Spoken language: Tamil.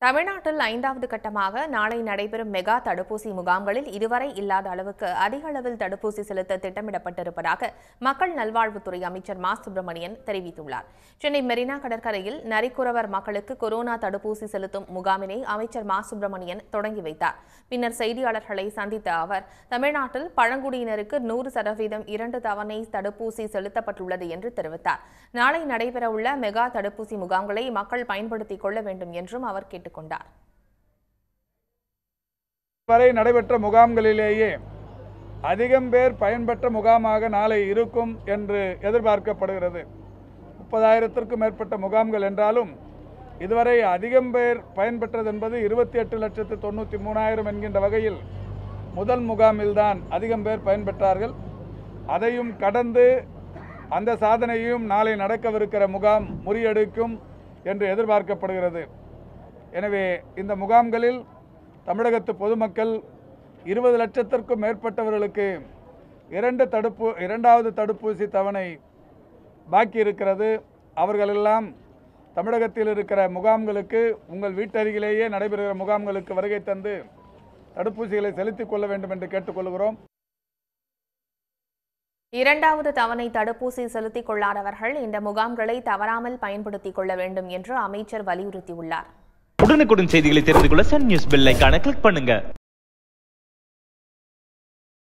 தமிழ்நாட்டில் ஐந்தாவது கட்டமாக நாளை நடைபெறும் மெகா தடுப்பூசி முகாம்களில் இதுவரை இல்லாத அளவுக்கு அதிக அளவில் தடுப்பூசி செலுத்த திட்டமிடப்பட்டிருப்பதாக மக்கள் நல்வாழ்வுத்துறை அமைச்சர் மா சுப்பிரமணியன் தெரிவித்துள்ளார் சென்னை மெரினா கடற்கரையில் நரிக்குறவர் மக்களுக்கு கொரோனா தடுப்பூசி செலுத்தும் முகாமினை அமைச்சர் மா சுப்பிரமணியன் தொடங்கி வைத்தார் பின்னர் செய்தியாளர்களை சந்தித்த அவர் தமிழ்நாட்டில் பழங்குடியினருக்கு நூறு சதவீதம் இரண்டு தவணை தடுப்பூசி செலுத்தப்பட்டுள்ளது என்று தெரிவித்தார் நாளை நடைபெறவுள்ள மெகா தடுப்பூசி முகாம்களை மக்கள் பயன்படுத்திக் கொள்ள வேண்டும் என்றும் அவர் கேட்டுக் கொண்டார் வரை நடைபெற்ற முகாம்களிலேயே அதிகம் பேர் பயன்பெற்ற முகாமாக நாளை இருக்கும் என்று எதிர்பார்க்கப்படுகிறது முப்பதாயிரத்திற்கும் மேற்பட்ட முகாம்கள் என்றாலும் இதுவரை அதிகம் பேர் பயன்பெற்றது என்பது இருபத்தி எட்டு லட்சத்து தொண்ணூற்றி மூணாயிரம் என்கின்ற வகையில் முதல் முகாமில்தான் அதிகம் பேர் பயன்பெற்றார்கள் அதையும் கடந்து அந்த சாதனையும் நாளை நடக்கவிருக்கிற முகாம் முறியடிக்கும் என்று எதிர்பார்க்கப்படுகிறது எனவே இந்த முகாம்களில் தமிழகத்து பொதுமக்கள் இருபது லட்சத்திற்கும் மேற்பட்டவர்களுக்கு இரண்டு தடுப்பு இரண்டாவது தடுப்பூசி தவணை பாக்கி இருக்கிறது அவர்களெல்லாம் தமிழகத்தில் இருக்கிற முகாம்களுக்கு உங்கள் வீட்டருகிலேயே நடைபெறுகிற முகாம்களுக்கு வருகை தந்து தடுப்பூசிகளை செலுத்திக் கொள்ள வேண்டும் என்று கேட்டுக்கொள்கிறோம் இரண்டாவது தவணை தடுப்பூசி செலுத்திக் கொள்ளாதவர்கள் இந்த முகாம்களை தவறாமல் பயன்படுத்திக் கொள்ள வேண்டும் என்று அமைச்சர் வலியுறுத்தியுள்ளார் உடனுக்குடன் செய்திகளை தெரிந்து கொள்ள சன் நியூஸ் பெல் ஐகானை கிளிக் பண்ணுங்க